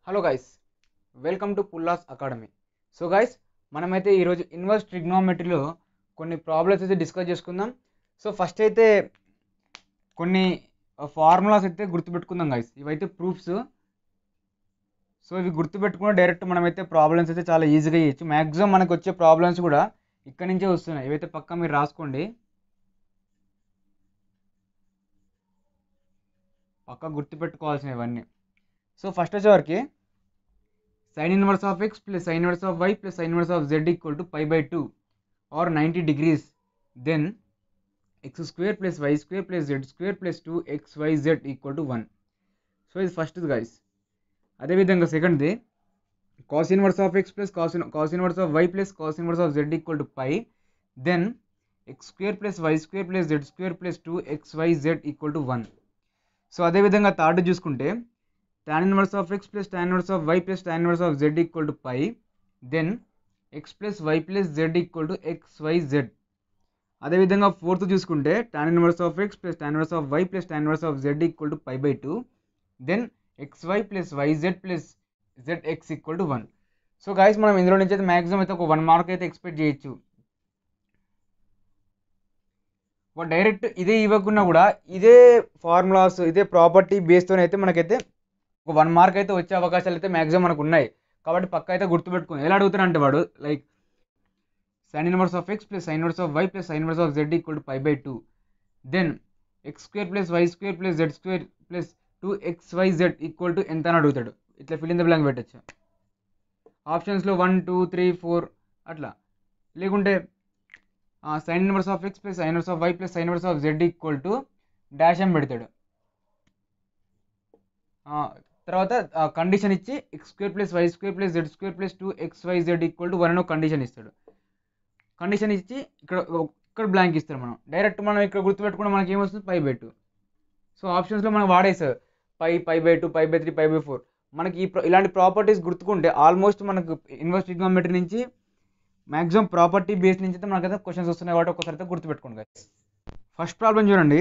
hello guys welcome to Pullas academy so guys మనమైతే ఈరోజు inverse ట్రిగ్నోమెట్రీలో కొన్ని ప్రాబ్లమ్స్ అయితే డిస్కస్ చేసుకుందాం సో ఫస్ట్ అయితే కొన్ని ఫార్ములాస్ అయితే గుర్తుపెట్టుకుందాం గైస్ ఇవైతే ప్రూఫ్స్ సో ఇవి గుర్తుపెట్టుకుని డైరెక్ట్ మనమైతే ప్రాబ్లమ్స్ అయితే చాలా ఈజీగా చేయొచ్చు మ్యాక్సిమం మనకు వచ్చే ప్రాబ్లమ్స్ కూడా ఇక్కడి నుంచే వస్తున్నాయి ఇవైతే పక్కా మీరు రాసుకోండి పక్కా గుర్తుపెట్టుకోవాల్సినవి ఇవన్నీ సో ఫస్ట్ వచ్చేవరకు sine inverse of x plus sine inverse of y plus sine inverse of z equal to pi by two or ninety degrees then x square plus y square plus z square plus two x y z equal to one so ఇది first guys అదేవిధంగా సెకండ్ది cos inverse of x plus cos cos inverse of y plus cos inverse of z equal to pi then x square plus y square plus z square plus two x y z equal to one so అదేవిధంగా third చూసుకుంటే tan inverse of x plus tan inverse of y plus tan inverse of z equal to pi then x plus y plus z equal to x y z అదేవిధంగా fourth చూసుకుంటే tan inverse of x plus tan inverse of y plus tan inverse of z equal to pi by two then x y plus y z plus z x equal to one so guys మనం ఇందులో నుంచి అయితే maximum అయితే ఒక one mark అయితే expect చేయొచ్చు direct ఇదే ఇవ్వకుండా కూడా ఇదే ఫార్ములాస్ ఇదే ప్రాపర్టీ బేస్తో అయితే మనకైతే ఒక వన్ మార్క్ అయితే వచ్చే అవకాశాలు అయితే మ్యాక్సిమం మనకు ఉన్నాయి కాబట్టి పక్క అయితే గుర్తుపెట్టుకుని ఎలా అడుగుతారంటే వాడు like sine inverse of x plus sine inverse of y plus sine inverse of z equal to pi by two then x square plus y square plus z square plus two x y z equal to ఎంత అని అడుగుతాడు ఇట్లా fill in the blank పెట్టచ్చు ఆప్షన్స్లో one two three four అట్లా లేకుంటే sine inverse of x plus sine inverse of y plus sine inverse of z equal to dash అని పెడతాడు తర్వాత కండిషన్ ఇచ్చి x square plus y square plus z square plus two x y z equal to one అని condition ఇస్తాడు condition ఇచ్చి ఇక్కడ ఇక్కడ blank ఇస్తాడు మనం డైరెక్ట్ మనం ఇక్కడ గుర్తుపెట్టుకుంటే మనకి ఏమొస్తుంది పై బై టూ సో ఆప్షన్స్లో మనం వాడేసారు pi pi by two pi by three pi by four మనకి ఈ ఇలాంటి ప్రాపర్టీస్ గుర్తుకుంటే ఆల్మోస్ట్ మనకు ఇన్వర్స్ ట్రిగ్నోమెట్రీ నుంచి మ్యాక్సిమం ప్రాపర్టీ బేస్ నుంచి అయితే మనకైతే క్వశ్చన్స్ వస్తున్నాయి కాబట్టి ఒకసారి అయితే గుర్తుపెట్టుకోండి ఫస్ట్ ప్రాబ్లం చూడండి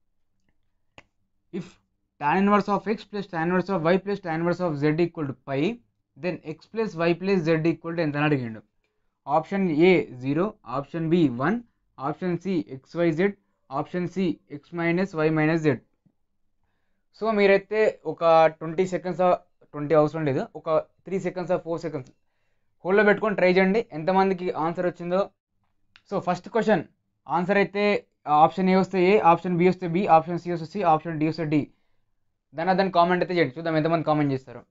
if tan inverse of x plus tan inverse of y plus tan inverse of z equal to pi then x plus y plus z equal to ఎంత అని అడిగిండు ఆప్షన్ ఏ zero option B one option C x y z option C x minus y minus z so మీరైతే ఒక twenty seconds twenty అవసరం లేదు ఒక three seconds four seconds హోల్డ్లో పెట్టుకొని ట్రై చేయండి ఎంతమందికి ఆన్సర్ వచ్చిందో సో ఫస్ట్ క్వశ్చన్ ఆన్సర్ అయితే ఆప్షన్ ఏ వస్తే ఏ ఆప్షన్ బి వస్తే బి ఆప్షన్ సి వస్తే సి ఆప్షన్ డి వస్తే డి దాని దాన్ని కామెంట్ అయితే చేయండి చూద్దాం ఎంతమంది కామెంట్ చేస్తారు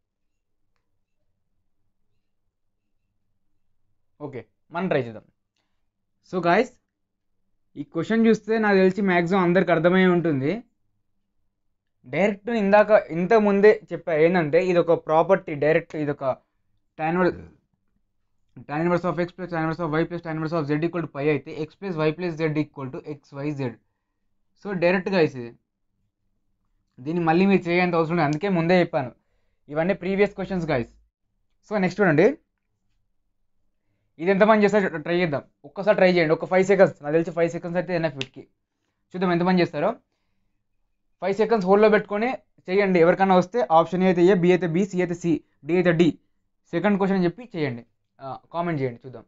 ఓకే మనం ట్రై చేద్దాం సో గాయస్ ఈ క్వశ్చన్ చూస్తే నాకు తెలిసి మ్యాక్సిమం అందరికి అర్థమై ఉంటుంది డైరెక్ట్ ఇందాక ఇంత ముందే చెప్పా ఏంటంటే ఇది ఒక ప్రాపర్టీ డైరెక్ట్ ఇది ఒక tan tan inverse of x plus tan inverse of y plus tan inverse of z equal to pi అయితే x plus y plus z equal to x y z so డైరెక్ట్గా ఇది దీన్ని మళ్ళీ మీరు చేయేంత అవసరం లేదు అందుకే ముందే చెప్పాను ఇవన్నీ previous questions guys so next చూడండి ఇది ఎంతమంది చేస్తారు ట్రై చేద్దాం ఒక్కసారి ట్రై చేయండి ఒక ఫైవ్ సెకండ్స్ నాకు తెలిసి ఫైవ్ సెకండ్స్ అయితే ఎన్ఎఫ్ వీటికి చూద్దాం ఎంతమంది చేస్తారో ఫైవ్ సెకండ్స్ హోల్డ్లో పెట్టుకొని చేయండి ఎవరికైనా వస్తే ఆప్షన్ ఏ అయితే ఏ బి అయితే బి సి అయితే సి డి అయితే డి సెకండ్ క్వశ్చన్ చెప్పి చేయండి కామెంట్ చేయండి చూద్దాం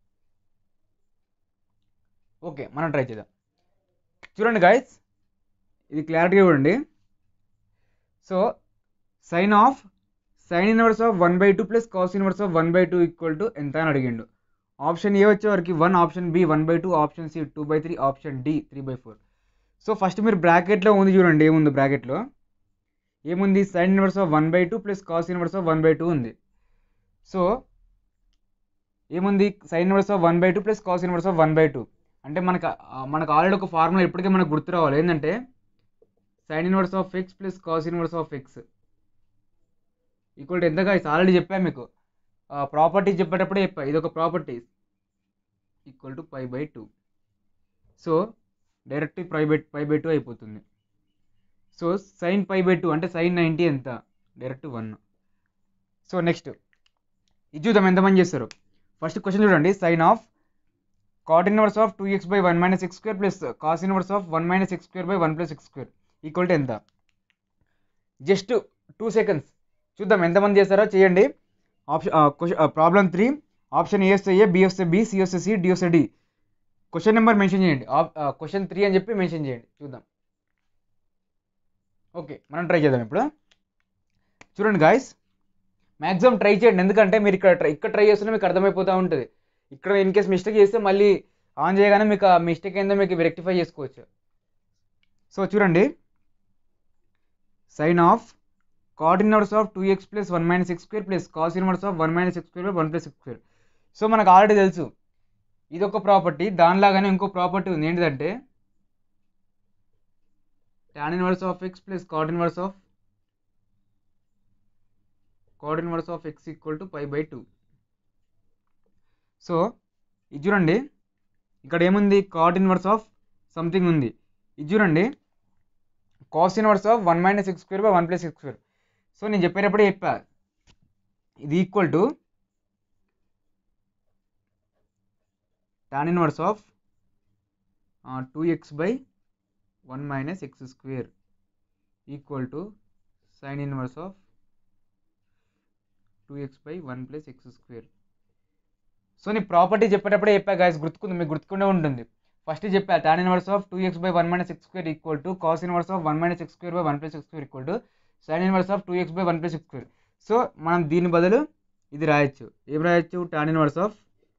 ఓకే మనం ట్రై చేద్దాం చూడండి గాయస్ ఇది క్లారిటీగా చూడండి so sine of sine inverse of one by two plus cos inverse of one by two equal to ఎంత అని అడిగిండు ఆప్షన్ ఏ వచ్చేవరకు one option B one by two option C two by three option D three by four so first మీరు బ్రాకెట్లో ఉంది చూడండి ఏముంది బ్రాకెట్లో ఏముంది sine inverse of one by two plus cos inverse of one by two ఉంది so ఏముంది sine inverse of one by two plus cos inverse of one by two అంటే మనకు మనకు ఆల్రెడీ ఒక ఫార్ములా ఇప్పటికే మనకు గుర్తు రావాలి ఏంటంటే sine inverse of x plus cos inverse of x equal to ఎంతగా ఆల్రెడీ చెప్పాను మీకు ప్రాపర్టీస్ చెప్పేటప్పుడే చెప్పా ఇది ఒక properties equal to pi by two so direct pi by pi by two అయిపోతుంది so sine pi by two అంటే sine ninety ఎంత డైరెక్ట్ వన్ సో నెక్స్ట్ ఇది చూద్దాం ఎంతమంది చేస్తారు ఫస్ట్ క్వశ్చన్ చూడండి sine of cot inverse of two x by one minus x square plus cos inverse of one minus x square by one plus x square equal to ఎంత just two seconds చూద్దాం ఎంతమంది చేస్తారో చేయండి option question problem three option A వస్తే A B వస్తే B C వస్తే C D వస్తే D question number mention చేయండి క్వశ్చన్ త్రీ అని చెప్పి మెన్షన్ చేయండి చూద్దాం ఓకే మనం ట్రై చేద్దాం ఇప్పుడు చూడండి గాయస్ మ్యాక్సిమం ట్రై చేయండి ఎందుకంటే మీరు ఇక్కడ ట్రై ఇక్కడ ట్రై చేస్తున్నా మీకు అర్థమైపోతూ ఉంటుంది ఇక్కడ ఇన్ కేస్ మిస్టేక్ చేస్తే మళ్ళీ ఆన్ చేయగానే మీకు ఆ మిస్టేక్ ఏందో మీకు రెక్టిఫై చేసుకోవచ్చు సో చూడండి sine of cot inverse of two x plus one minus x square plus cos inverse of one minus x square one plus x square so మనకు ఆల్రెడీ తెలుసు ఇది ఒక ప్రాపర్టీ దానిలాగానే ఇంకో ప్రాపర్టీ ఉంది ఏంటిదంటే tan inverse of x plus cot inverse of cot inverse of x equal to pi by two so ఇది చూడండి ఇక్కడ ఏముంది కాట్ ఇన్వర్స్ ఆఫ్ సంథింగ్ ఉంది ఇది చూడండి cos inverse of one minus x square by one plus x square so నేను చెప్పేటప్పుడే చెప్పా ఇది equal to tan inverse of two x by one minus x square equal to sine inverse of two x by one plus x square so నీ property చెప్పేటప్పుడే చెప్పా guys గుర్తుకుంది మీకు గుర్తుకుండే ఉంటుంది ఫస్ట్ చెప్పా tan inverse of two x by one minus x square equal to cos inverse of one minus x square by one plus x square equal to sine inverse of two x by one plus x square so మనం దీని బదులు ఇది రాయొచ్చు ఏం రాయొచ్చు tan inverse of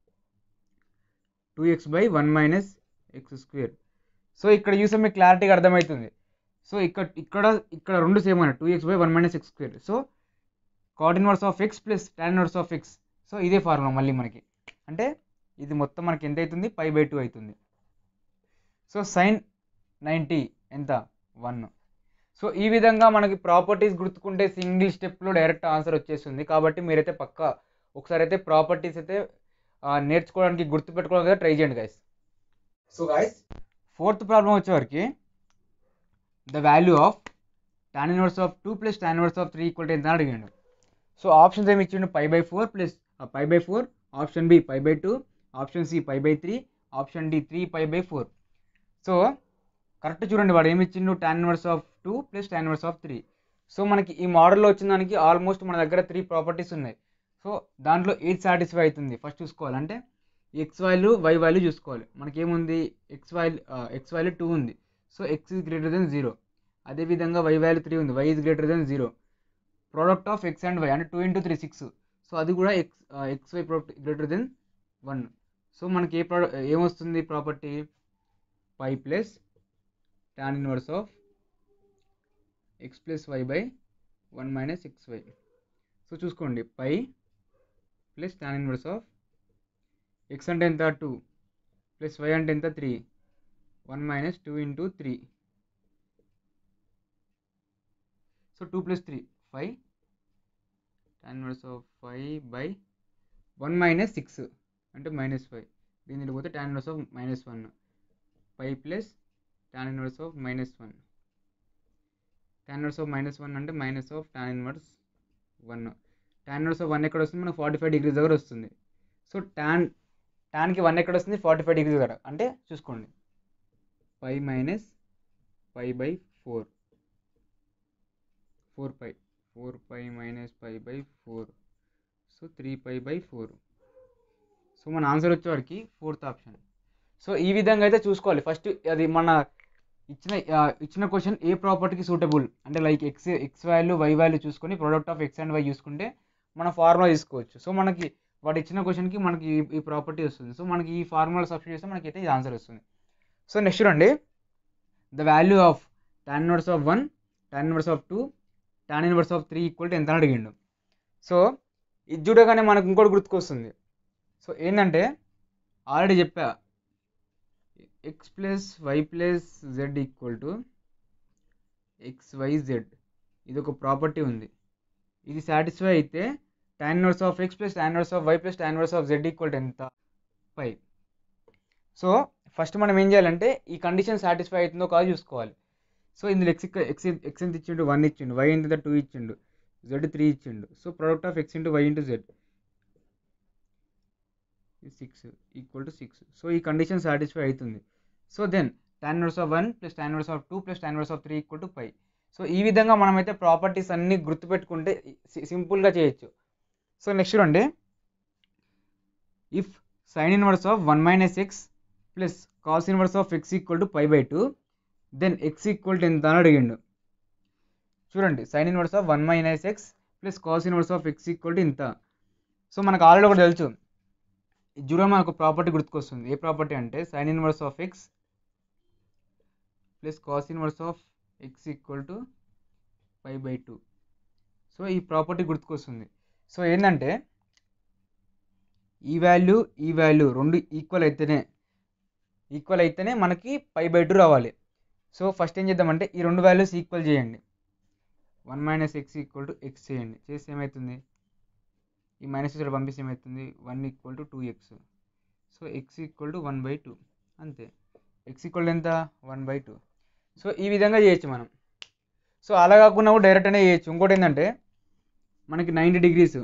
two x by one minus x square so ఇక్కడ చూస్తే మీకు క్లారిటీగా అర్థమవుతుంది సో ఇక్కడ ఇక్కడ ఇక్కడ రెండు సేమ్ అయినా two x by one minus x square so cot inverse of x plus tan inverse of x so ఇదే ఫార్ములా మళ్ళీ మనకి అంటే ఇది మొత్తం మనకి ఎంత అవుతుంది పై బై టూ అవుతుంది సో సైన్ నైంటీ ఎంత వన్ సో ఈ విధంగా మనకి ప్రాపర్టీస్ గుర్తుకుంటే సింగిల్ స్టెప్లో డైరెక్ట్ ఆన్సర్ వచ్చేస్తుంది కాబట్టి మీరైతే పక్కా ఒకసారి అయితే ప్రాపర్టీస్ అయితే ఆ, నేర్చుకోవడానికి గుర్తుపెట్టుకోవడానికి ట్రై చేయండి guys so guys fourth problem వచ్చేవరకు the value of tan inverse of two plus tan inverse of three equal to ఎంత అని అడిగాడు సో ఆప్షన్స్ ఏమి ఇచ్చిండు pi by four plus pi by four option B pi by two option C pi by three option D three pi by four so correct చూడండి వాడు ఏమి ఇచ్చిండు tan inverse of two plus tan inverse of three so మనకి ఈ మోడల్లో వచ్చిన దానికి almost మన దగ్గర త్రీ ప్రాపర్టీస్ ఉన్నాయి సో దాంట్లో ఏది సాటిస్ఫై అవుతుంది ఫస్ట్ చూసుకోవాలి అంటే ఎక్స్ వాల్యూ వై వాల్యూ చూసుకోవాలి మనకి ఏముంది x value x value two ఉంది so x is greater than zero అదేవిధంగా వై వాల్యూ త్రీ ఉంది y is greater than zero product of x and y అంటే two into three six so అది కూడా x x y product greater than one so మనకి ఏ product ఏమొస్తుంది property pi plus tan inverse of x plus y by one minus x y so చూసుకోండి pi plus tan inverse of x అంటే ఎంత two plus y అంటే ఎంత three one minus two into three so two plus three five tan inverse of five by one minus six అంటే minus five దీని పోతే tan inverse of minus one five plus tan inverse of minus one tan inverse of minus one అంటే minus of tan inverse one tan inverse of one ఎక్కడ వస్తుంది మనకు forty five degrees దగ్గర వస్తుంది so tan ట్యాన్కి one ఎక్కడ వస్తుంది forty five degrees దగ్గర అంటే చూసుకోండి five minus five by four four pi four pi minus five by four so three pi by four so మన ఆన్సర్ వచ్చేవాడికి ఫోర్త్ ఆప్షన్ సో ఈ విధంగా అయితే చూసుకోవాలి ఫస్ట్ అది మన ఇచ్చిన ఆ, ఇచ్చిన క్వశ్చన్ ఏ ప్రాపర్టీకి సూటబుల్ అంటే like x x value y value చూసుకొని product of x and y చూసుకుంటే మన ఫార్ములా తీసుకోవచ్చు సో మనకి వాడు ఇచ్చిన క్వశ్చన్కి మనకి ఈ- ఈ ప్రాపర్టీ వస్తుంది సో మనకి ఈ ఫార్ములా సబ్స్టిట్యూట్ చేస్తే మనకి అయితే ఇది ఆన్సర్ వస్తుంది సో నెక్స్ట్ చూడండి the value of tan inverse of one tan inverse of two tan inverse of three equal to ఎంత అని అడిగిండు సో ఇది చూడగానే మనకు ఇంకోటి గుర్తుకొస్తుంది సో ఏంటంటే ఆల్రెడీ చెప్పా x plus y plus z equal to x y z ఇది ఒక ప్రాపర్టీ ఉంది ఇది సాటిస్ఫై అయితే tan inverse of x plus tan inverse of y plus tan inverse of z equal to ఎంత ఫైవ్ సో ఫస్ట్ మనం ఏం చేయాలంటే ఈ కండిషన్ సాటిస్ఫై అవుతుందో కాదు చూసుకోవాలి సో ఇందులో ఎక్స్ ఎక్స్ ఎక్స్ ఎంత ఇచ్చిండు వన్ ఇచ్చిండు వై ఎంత టూ ఇచ్చిండు జెడ్ త్రీ ఇచ్చిండు so product of x into y into z six equal to six so ఈ కండిషన్ సాటిస్ఫై అవుతుంది so then tan inverse of one plus tan inverse of two plus tan inverse of three equal to five so ఈ విధంగా మనమైతే properties అన్నీ గుర్తుపెట్టుకుంటే సింపుల్గా చేయొచ్చు so next చూడండి if sine inverse of one minus x plus cos inverse of x equal to pi by two then x equal to ఎంత అని అడిగిండు చూడండి sine inverse of one minus x plus cos inverse of x equal to ఇంత so మనకు ఆల్రెడీ ఒకటి తెలుసు జూడో మనకు ప్రాపర్టీ గుర్తుకొస్తుంది ఏ ప్రాపర్టీ అంటే sine inverse of x plus cos inverse of x equal to pi by two so ఈ ప్రాపర్టీ గుర్తుకొస్తుంది సో ఏంటంటే ఈ వాల్యూ ఈ వాల్యూ రెండు ఈక్వల్ అయితేనే ఈక్వల్ అయితేనే మనకి పై బై టూ రావాలి సో ఫస్ట్ ఏం చేద్దామంటే ఈ రెండు వాల్యూస్ ఈక్వల్ చేయండి one minus x equal to x చేయండి చేస్తే ఏమవుతుంది ఈ మైనస్ ఇక్కడ పంపిస్తే ఏమవుతుంది one equal to two x so x equal to one by two అంతే ఎక్స్ ఈక్వల్ ఎంత వన్ బై టూ సో ఈ విధంగా చేయొచ్చు మనం సో అలా కాకుండా కూడా డైరెక్ట్ అనే చేయొచ్చు ఇంకోటి ఏంటంటే మనకి నైంటీ డిగ్రీస్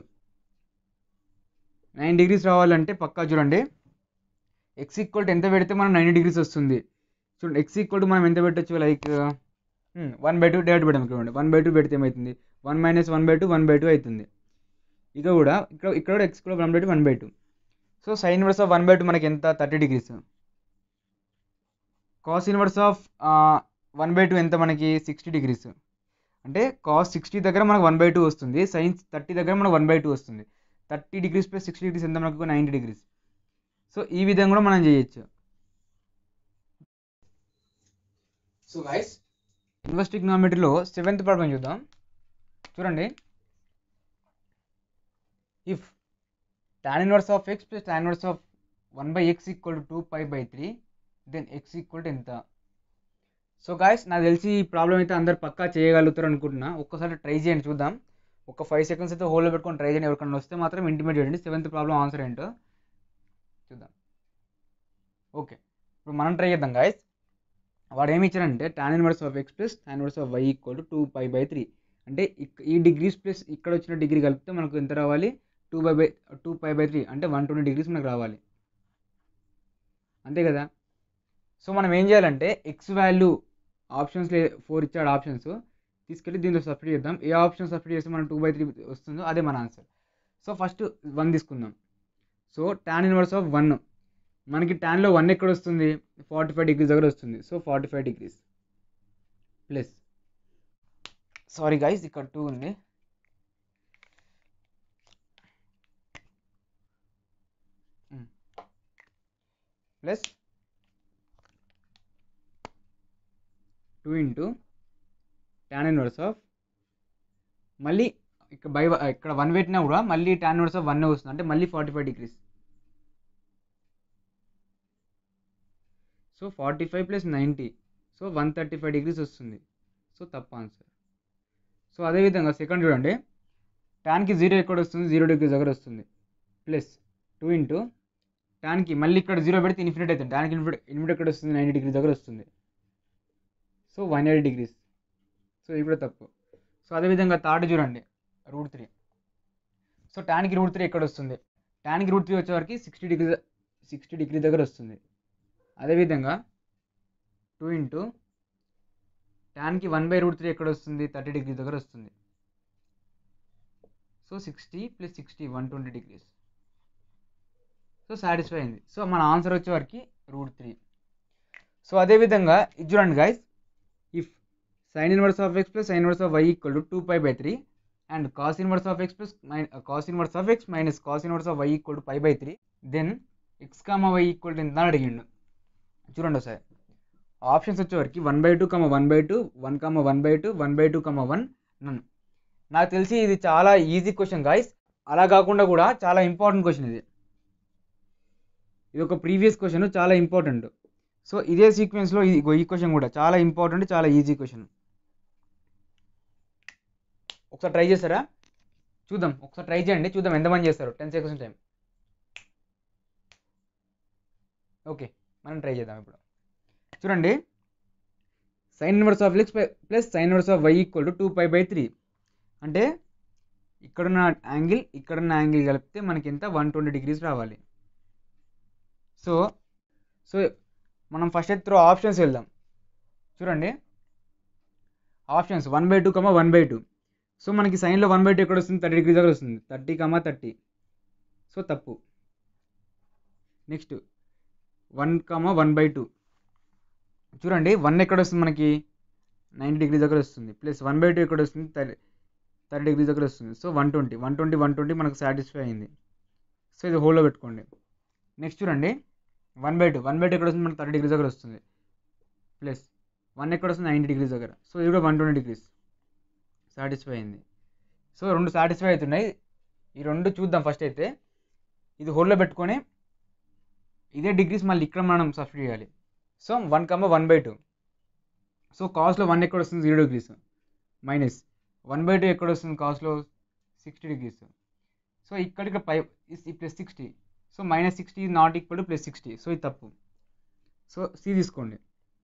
నైన్ డిగ్రీస్ రావాలంటే పక్కా చూడండి ఎక్స్ ఈక్వల్ టు ఎంత పెడితే మనం నైంటీ డిగ్రీస్ వస్తుంది చూడండి ఎక్స్ ఈక్వల్ టు మనం ఎంత పెట్టచ్చు like one by two direct పెడదాం చూడండి వన్ బై టూ పెడితే ఏమవుతుంది one minus one by two one by two అవుతుంది ఇక కూడా ఇక్కడ ఇక్కడ కూడా ఎక్స్ కూడా one by two one by two so sine inverse of one by two మనకి ఎంత thirty degrees cos inverse of one by two ఎంత మనకి సిక్స్టీ డిగ్రీస్ అంటే కాస్ సిక్స్టీ దగ్గర మనకు వన్ బై టూ వస్తుంది సైన్స్ థర్టీ దగ్గర మనకు వన్ బై టూ వస్తుంది thirty degrees plus sixty degrees ఎంత మనకు నైంటీ డిగ్రీస్ సో ఈ విధంగా కూడా మనం చేయొచ్చు సో గైస్ ఇన్వర్స్ ట్రిగ్నోమెట్రీలో సెవెంత్ ప్రాబ్లం చూద్దాం చూడండి if tan inverse of x plus tan inverse of one by x equal to two pi by three then x equal to ఎంత సో గాయస్ నాకు తెలిసి ఈ ప్రాబ్లం అయితే అందరు పక్కా చేయగలుగుతారు అనుకుంటున్నా ఒక్కసారి ట్రై చేయండి చూద్దాం ఒక ఫైవ్ సెకండ్స్ అయితే హోల్డ్లో పెట్టుకొని ట్రై చేయండి ఎవరికైనా వస్తే మాత్రం ఇంటిమేట్ చేయండి సెవెంత్ ప్రాబ్లం ఆన్సర్ ఏంటో చూద్దాం ఓకే ఇప్పుడు మనం ట్రై చేద్దాం గాయస్ వాడు ఏమి ఇచ్చారంటే tan inverse of x plus tan inverse of y equal to two pi by three అంటే ఇక్- ఈ డిగ్రీస్ ప్లస్ ఇక్కడ వచ్చిన డిగ్రీ కలిపితే మనకు ఎంత రావాలి two by by two pi by three అంటే వన్ ట్వంటీ డిగ్రీస్ మనకు రావాలి అంతే కదా సో మనం ఏం చేయాలంటే ఎక్స్ వాల్యూ ఆప్షన్స్ ఫోర్ ఇచ్చాడు ఆప్షన్స్ తీసుకెళ్ళి దీంట్లో సబ్స్టిట్యూట్ చేద్దాం ఏ ఆప్షన్ సబ్స్టిట్యూట్ చేస్తే మనం టూ బై త్రీ వస్తుందో అదే మన ఆన్సర్ సో ఫస్ట్ వన్ తీసుకుందాం so tan inverse of one మనకి ట్యాన్లో వన్ ఎక్కడ వస్తుంది ఫార్టీ ఫైవ్ డిగ్రీస్ దగ్గర వస్తుంది so forty five degrees plus sorry guys ఇక్కడ టూ ఉంది plus two into tan inverse of మళ్ళీ ఇక్కడ బై ఇక్కడ వన్ పెట్టినా కూడా మళ్ళీ ట్యాన్ ఇన్వర్స్ ఆఫ్ వన్ వస్తుంది అంటే మళ్ళీ forty five degrees so forty five plus ninety so one thirty five degrees వస్తుంది సో తప్ప ఆన్సర్ సో అదేవిధంగా సెకండ్ చూడండి ట్యాన్కి జీరో ఎక్కడ వస్తుంది జీరో డిగ్రీస్ దగ్గర వస్తుంది ప్లస్ టూ ఇంటూ ట్యాన్కి మళ్ళీ ఇక్కడ జీరో పెడితే ఇన్ఫినిట్ అవుతుంది ట్యాన్కి ఇన్ఫినిట్ ఇన్ఫినిట్ ఎక్కడ వస్తుంది నైంటీ డిగ్రీస్ దగ్గర వస్తుంది so one eighty degrees so ఇది కూడా తప్పు సో అదేవిధంగా థర్డ్ చూడండి రూట్ త్రీ సో ట్యాన్కి రూట్ త్రీ ఎక్కడ వస్తుంది ట్యాన్కి రూట్ త్రీ వచ్చేవరకు సిక్స్టీ డిగ్రీ సిక్స్టీ డిగ్రీ దగ్గర వస్తుంది అదేవిధంగా టూ ఇంటూ ట్యాన్కి వన్ బై రూట్ త్రీ ఎక్కడ వస్తుంది థర్టీ డిగ్రీ దగ్గర వస్తుంది so sixty plus sixty one twenty degrees so satisfy అయింది సో మన ఆన్సర్ వచ్చేవరకు రూట్ త్రీ సో అదేవిధంగా ఇది చూడండి guys if sine inverse of x plus sine inverse of y equal to two pi by three and cos inverse of x plus మైన్ cos inverse of x minus cos inverse of y equal to pi by three then x comma y equal to ఎంత అని అడిగిండు చూడండి ఒకసారి options వచ్చేవరకు one by two comma one by two one comma one by two one by two comma one none నాకు తెలిసి ఇది చాలా ఈజీ క్వశ్చన్ గాయస్ అలా కాకుండా కూడా చాలా ఇంపార్టెంట్ క్వశ్చన్ ఇది ఇది ఒక ప్రీవియస్ క్వశ్చన్ చాలా ఇంపార్టెంట్ సో ఇదే సీక్వెన్స్లో ఇగో ఈ క్వశ్చన్ కూడా చాలా ఇంపార్టెంట్ చాలా ఈజీ క్వశ్చన్ ఒకసారి ట్రై చేస్తారా చూద్దాం ఒకసారి ట్రై చేయండి చూద్దాం ఎంతమంది చేస్తారు టెన్ సెకండ్స్ టైం ఓకే మనం ట్రై చేద్దాం ఇప్పుడు చూడండి sine inverse of x plus sine inverse of y equal to two pi by three అంటే ఇక్కడున్న యాంగిల్ ఇక్కడున్న యాంగిల్ కలిపితే మనకి ఎంత వన్ ట్వంటీ డిగ్రీస్ రావాలి సో సో మనం ఫస్ట్ త్రూ ఆప్షన్స్ వెళ్దాం చూడండి options one by two comma one by two so మనకి సైన్లో వన్ బై టూ ఎక్కడ వస్తుంది థర్టీ డిగ్రీస్ దగ్గర వస్తుంది థర్టీ కమా థర్టీ సో తప్పు next one comma one by two చూడండి వన్ ఎక్కడ వస్తుంది మనకి నైంటీ డిగ్రీ దగ్గర వస్తుంది ప్లస్ వన్ బై టూ ఎక్కడ వస్తుంది థర్టీ థర్టీ డిగ్రీ దగ్గర వస్తుంది so one twenty one twenty one twenty మనకు సాటిస్ఫై అయింది సో ఇది హోల్లో పెట్టుకోండి నెక్స్ట్ చూడండి one by two one by two ఎక్కడ వస్తుంది మనకు థర్టీ డిగ్రీ దగ్గర వస్తుంది ప్లస్ వన్ ఎక్కడ వస్తుంది నైంటీ డిగ్రీస్ దగ్గర సో ఇది కూడా వన్ ట్వంటీ డిగ్రీస్ సాటిస్ఫై అయింది సో రెండు సాటిస్ఫై అవుతున్నాయి ఈ రెండు చూద్దాం ఫస్ట్ అయితే ఇది హోల్లో పెట్టుకొని ఇదే డిగ్రీస్ మళ్ళీ ఇక్కడ మనం సబ్స్టిట్యూట్ చేయాలి so one comma one by two so కాస్ట్లో వన్ ఎక్కడ వస్తుంది zero degrees minus one by two ఎక్కడ వస్తుంది కాస్ట్లో సిక్స్టీ డిగ్రీస్ సో ఇక్కడ ఇక్కడ pi plus sixty so minus sixty not equal to plus sixty so ఇది తప్పు సో సి తీసుకోండి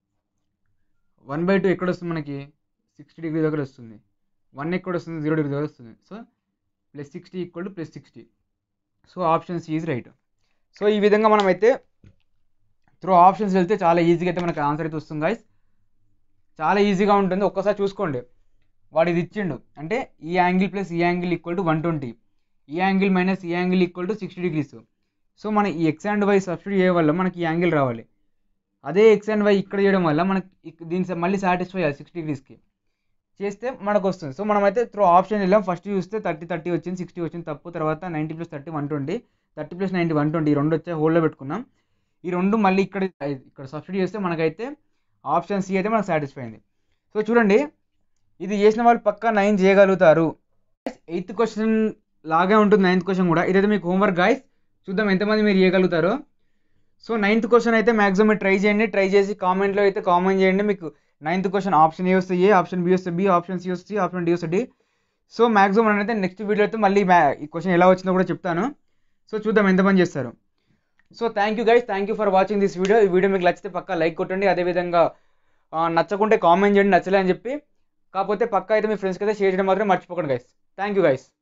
వన్ బై టూ ఎక్కడ వస్తుంది మనకి సిక్స్టీ డిగ్రీ దగ్గర వస్తుంది వన్ ఎక్కడ వస్తుంది జీరో డిగ్రీ దగ్గర వస్తుంది so plus sixty equal to plus sixty so option C is right so ఈ విధంగా మనం అయితే త్రూ ఆప్షన్స్ వెళ్తే చాలా ఈజీగా అయితే మనకు ఆన్సర్ అయితే వస్తుంది గాయస్ చాలా ఈజీగా ఉంటుంది ఒక్కసారి చూసుకోండి వాడు ఇది ఇచ్చిండు అంటే ఈ యాంగిల్ ప్లస్ ఈ angle equal to one twenty ఈ యాంగిల్ మైనస్ ఈ angle equal to sixty degrees so మన ఈ ఎక్స్ అండ్ వై సబ్స్టిట్యూట్ చేయడం వల్ల మనకి ఈ యాంగిల్ రావాలి అదే ఎక్స్ అండ్ వై ఇక్కడ చేయడం వల్ల మనకి ఇక్- దీన్ని స- మళ్ళీ సాటిస్ఫై అయ్యాలి సిక్స్టీ డిగ్రీస్కి చేస్తే మనకు వస్తుంది సో మనమైతే త్రూ ఆప్షన్ వెళ్ళాం ఫస్ట్ చూస్తే థర్టీ థర్టీ వచ్చింది సిక్స్టీ వచ్చింది తప్పు తర్వాత ninety plus thirty one twenty thirty plus ninety one twenty ఈ రెండు వచ్చాయి హోల్లో పెట్టుకున్నాం ఈ రెండు మళ్ళీ ఇక్కడ ఇక్కడ సబ్స్టిట్యూట్ చేస్తే మనకైతే ఆప్షన్ సి అయితే మనకు సాటిస్ఫై అయింది సో చూడండి ఇది చేసిన వాళ్ళు పక్కా నైన్ చేయగలుగుతారు ఎయిత్ క్వశ్చన్ లాగే ఉంటుంది నైన్త్ క్వశ్చన్ కూడా ఇదైతే మీకు హోంవర్క్ గాయస్ చూద్దాం ఎంతమంది మీరు చేయగలుగుతారో సో నైన్త్ క్వశ్చన్ అయితే మ్యాక్సిమం మీరు ట్రై చేయండి ట్రై చేసి కామెంట్లో అయితే కామెంట్ చేయండి మీకు నైన్త్ క్వశ్చన్ ఆప్షన్ ఏ వస్తే ఏ ఆప్షన్ బి వస్తే బి ఆప్షన్ సి వస్తే ఆప్షన్ డి వస్తే డి సో మ్యాక్సిమం అయితే నెక్స్ట్ వీడియో అయితే మళ్ళీ మ్యా- ఈ క్వశ్చన్ ఎలా వచ్చిందో కూడా చెప్తాను సో చూద్దాం ఎంతమంది చేస్తారు so thank you guys thank you for watching this video ఈ వీడియో మీకు నచ్చితే పక్కా లైక్ కొట్టండి అదేవిధంగా ఆ, నచ్చకుంటే కామెంట్ చేయండి నచ్చలే అని చెప్పి కాకపోతే పక్కా అయితే మీ ఫ్రెండ్స్కి అయితే షేర్ చేయడం మాత్రం మర్చిపోకండి గైస్ థ్యాంక్ యూ గైస్